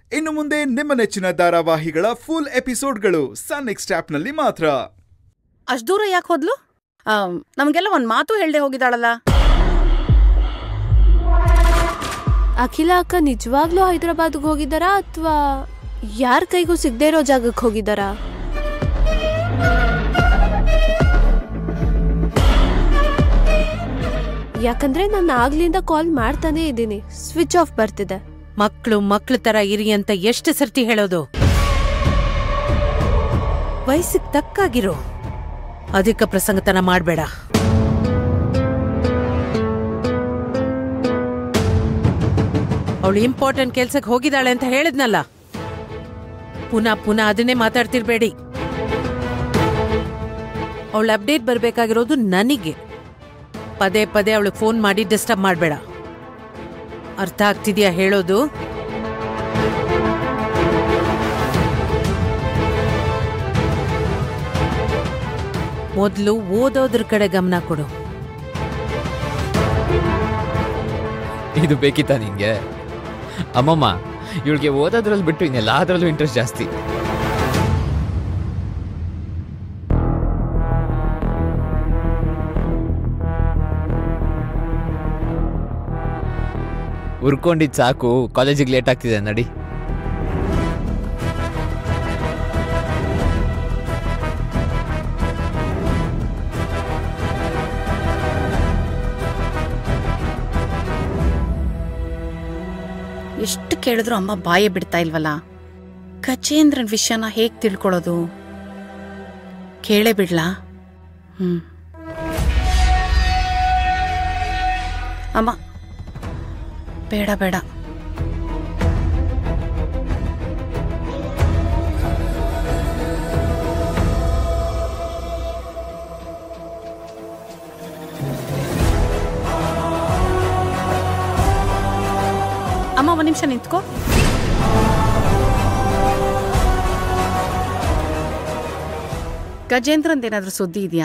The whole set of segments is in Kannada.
ಇನ್ನು ಮುಂದೆ ನಿಮ್ಮ ನೆಚ್ಚಿನ ಧಾರಾವಾಹಿಗಳ ಫುಲ್ ಎಪಿಸೋಡ್ಗಳು ಸನ್ ನೆಕ್ಸ್ಟ್ ಆಪ್ನಲ್ಲಿ ಮಾತ್ರ ಅಷ್ಟ್ ದೂರ ಯಾಕೆ ಹೋದ್ಲು ಆ, ನಮ್ಗೆಲ್ಲ ಒಂದ್ ಮಾತು ಹೇಳ್ದೆ ಹೋಗಿದ್ದಾಳಲ್ಲ ಅಖಿಲ ಅಕ್ಕ ನಿಜವಾಗ್ಲೂ ಹೈದರಾಬಾದ್ಗೆ ಹೋಗಿದ್ದಾರಾ ಅಥವಾ ಯಾರ ಕೈಗೂ ಸಿಗದೆ ಇರೋ ಜಾಗಕ್ಕೆ ಹೋಗಿದ್ದಾರಾ ಯಾಕಂದ್ರೆ ನಾನು ಆಗ್ಲಿಂದ ಕಾಲ್ ಮಾಡ್ತಾನೆ ಇದ್ದೀನಿ ಸ್ವಿಚ್ ಆಫ್ ಬರ್ತಿದೆ ಮಕ್ಳು ಮಕ್ಳ ತರ ಇರಿ ಅಂತ ಎಷ್ಟು ಸರ್ತಿ ಹೇಳೋದು ವಯಸ್ಸಿಗೆ ತಕ್ಕಾಗಿರೋ ಅಧಿಕ ಪ್ರಸಂಗತನ ಮಾಡ್ಬೇಡ ಅವಳು ಇಂಪಾರ್ಟೆಂಟ್ ಕೆಲ್ಸಕ್ಕೆ ಹೋಗಿದ್ದಾಳೆ ಅಂತ ಹೇಳಿದ್ನಲ್ಲ ಪುನಃ ಪುನಃ ಅದನ್ನೇ ಮಾತಾಡ್ತಿರ್ಬೇಡಿ ಅವಳ ಅಪ್ಡೇಟ್ ಬರ್ಬೇಕಾಗಿರೋದು ನನಗೆ ಪದೇ ಪದೇ ಅವಳಿಗೆ ಫೋನ್ ಮಾಡಿ ಡಿಸ್ಟರ್ಬ್ ಮಾಡಬೇಡ ಅರ್ಥ ಆಗ್ತಿದ್ಯಾ ಹೇಳೋದು ಮೊದಲು ಓದೋದ್ರ ಕಡೆ ಗಮನ ಕೊಡು ಇದು ಬೇಕಿತ್ತಾ ನಿಂಗೆ ಅಮ್ಮಮ್ಮ ಇವಳಿಗೆ ಓದೋದ್ರಲ್ಲಿ ಬಿಟ್ಟು ಇನ್ನೆಲ್ಲದರಲ್ಲೂ ಇಂಟ್ರೆಸ್ಟ್ ಜಾಸ್ತಿ ಉರ್ಕೊಂಡಿದ್ ಸಾಕು ಕಾಲೇಜಿಗೆ ಲೇಟ್ ಆಗ್ತಿದೆ ನಡಿ ಎಷ್ಟು ಕೇಳಿದ್ರು ಅಮ್ಮ ಬಾಯೇ ಬಿಡ್ತಾ ಇಲ್ವಲ್ಲ ಗಜೇಂದ್ರನ್ ವಿಷಯನ ಹೇಗ್ ತಿಳ್ಕೊಳ್ಳೋದು ಕೇಳೇ ಬಿಡ್ಲಾ ಹ್ಮ್ ಅಮ್ಮ ಬೇಡ ಬೇಡ ಅಮ್ಮ ಒಂದ್ ನಿಮಿಷ ನಿಂತ್ಕೋ ಗಜೇಂದ್ರಂದ್ ಏನಾದ್ರೂ ಸುದ್ದಿ ಇದೆಯಾ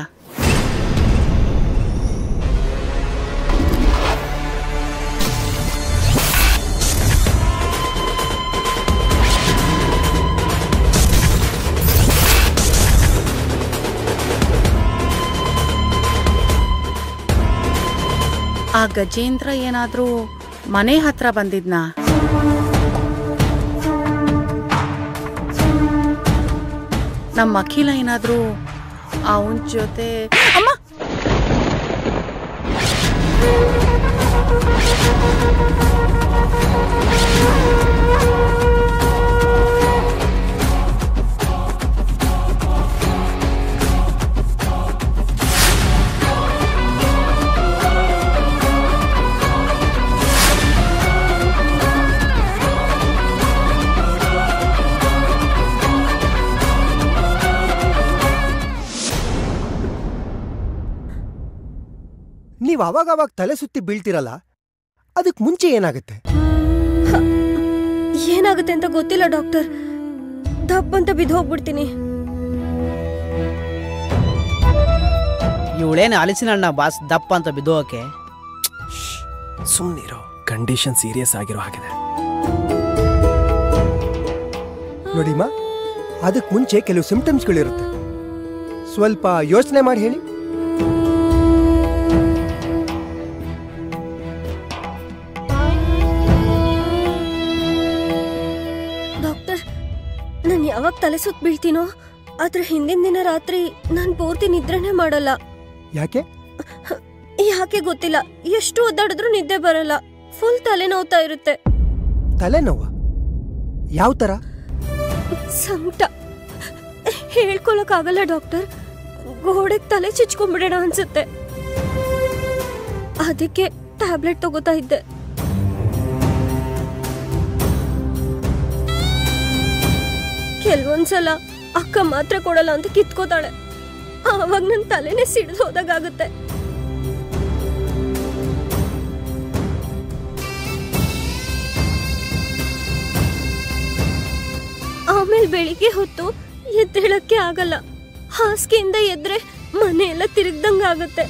ಆ ಗಜೇಂದ್ರ ಏನಾದ್ರೂ ಮನೆ ಹತ್ರ ಬಂದಿದ್ನಾ ನಮ್ಮ ಅಖಿಲ ಏನಾದ್ರೂ ಅವನ್ ಜೊತೆ ಅಮ್ಮ ನೀವ್ ಅವಾಗ ಅವಾಗ ತಲೆ ಸುತ್ತಿ ಬೀಳ್ತಿರಲ್ಲ ಅದಕ್ ಮುಂಚೆ ಏನಾಗುತ್ತೆ ಏನಾಗುತ್ತೆ ಅಂತ ಗೊತ್ತಿಲ್ಲ ಡಾಕ್ಟರ್ ದಪ್ಪ ಅಂತ ಬಿದ್ದು ಹೋಗ್ಬಿಡ್ತೀನಿ ಇವಳೇನು ಹಲಸಿನ ಹಣ್ಣ ಬಾಸ್ ದಪ್ಪ ಅಂತ ಬಿದ್ದೋಕೆ ಸುಮ್ಮನಿರೋ ಕಂಡೀಷನ್ ಸೀರಿಯಸ್ ಆಗಿರೋ ಹಾಗಿದೆ ನೋಡಿಮ್ಮ ಅದಕ್ ಮುಂಚೆ ಕೆಲವು ಸಿಂಪ್ಟಮ್ಸ್ಗಳಿರುತ್ತೆ ಸ್ವಲ್ಪ ಯೋಚನೆ ಮಾಡಿ ಹೇಳಿ ಡಾಕ್ಟರ್ ನಾನು ಯಾವಾಗ ತಲೆ ಸುತ್ತ ಬೀಳ್ತೀನೋ ಅದ್ರ ಹಿಂದಿನ ದಿನ ರಾತ್ರಿ ನಾನು ಪೂರ್ತಿ ನಿದ್ರೆನೇ ಮಾಡಲ್ಲ ಯಾಕೆ ಯಾಕೆ ಗೊತ್ತಿಲ್ಲ ಎಷ್ಟು ಒದ್ದಾಡಿದ್ರು ನಿದ್ದೆ ಬರಲ್ಲ ಫುಲ್ ತಲೆ ನೋವ್ತಾ ಇರುತ್ತೆ ತಲೆನೋವ ಯಾವ ತರ ಸಂಕಟ ಹೇಳ್ಕೊಳಕ್ಕಾಗಲ್ಲ ಡಾಕ್ಟರ್ ಗೋಡೆಗೆ ತಲೆ ಚಿಚ್ಕೊಂಡ್ಬಿಡೋಣ ಅನ್ಸುತ್ತೆ ಅದಕ್ಕೆ ಟ್ಯಾಬ್ಲೆಟ್ ತಗೋತಾ ಇದ್ದೆ ಕೆಲವೊಂದ್ಸಲ ಅಕ್ಕ ಮಾತ್ರ ಕೊಡಲ್ಲ ಅಂತ ಕಿತ್ಕೋತಾಳೆ ಆವಾಗ ನನ್ನ ತಲೆನೇ ಸಿಡಿದು ಹೋದಾಗುತ್ತೆ ಆಮೇಲೆ ಬೆಳಿಗ್ಗೆ ಹೊತ್ತು ಎದ್ದೇಳಕ್ಕೆ ಆಗಲ್ಲ ಹಾಸಿಗೆಯಿಂದ ಎದ್ರೆ ಮನೆ ಎಲ್ಲ ತಿರುಗ್ದಂಗಾಗತ್ತೆ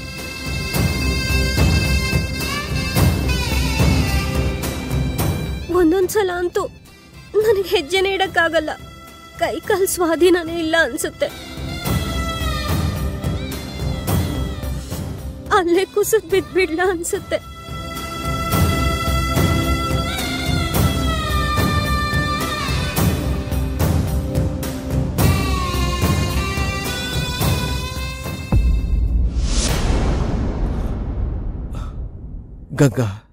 ಒಂದೊಂದ್ಸಲ ಅಂತೂ ನನಗೆ ಹೆಜ್ಜೆನೇ ಇಡಕ್ಕಾಗಲ್ಲ ಕೈ ಕಾಲ್ ಸ್ವಾಧೀನನೇ ಇಲ್ಲ ಅನ್ಸುತ್ತೆ ಅಲ್ಲೇ ಕುಸಿದ್ ಬಿದ್ಬಿಡ್ಲ ಅನ್ಸುತ್ತೆ ಗಂಗಾ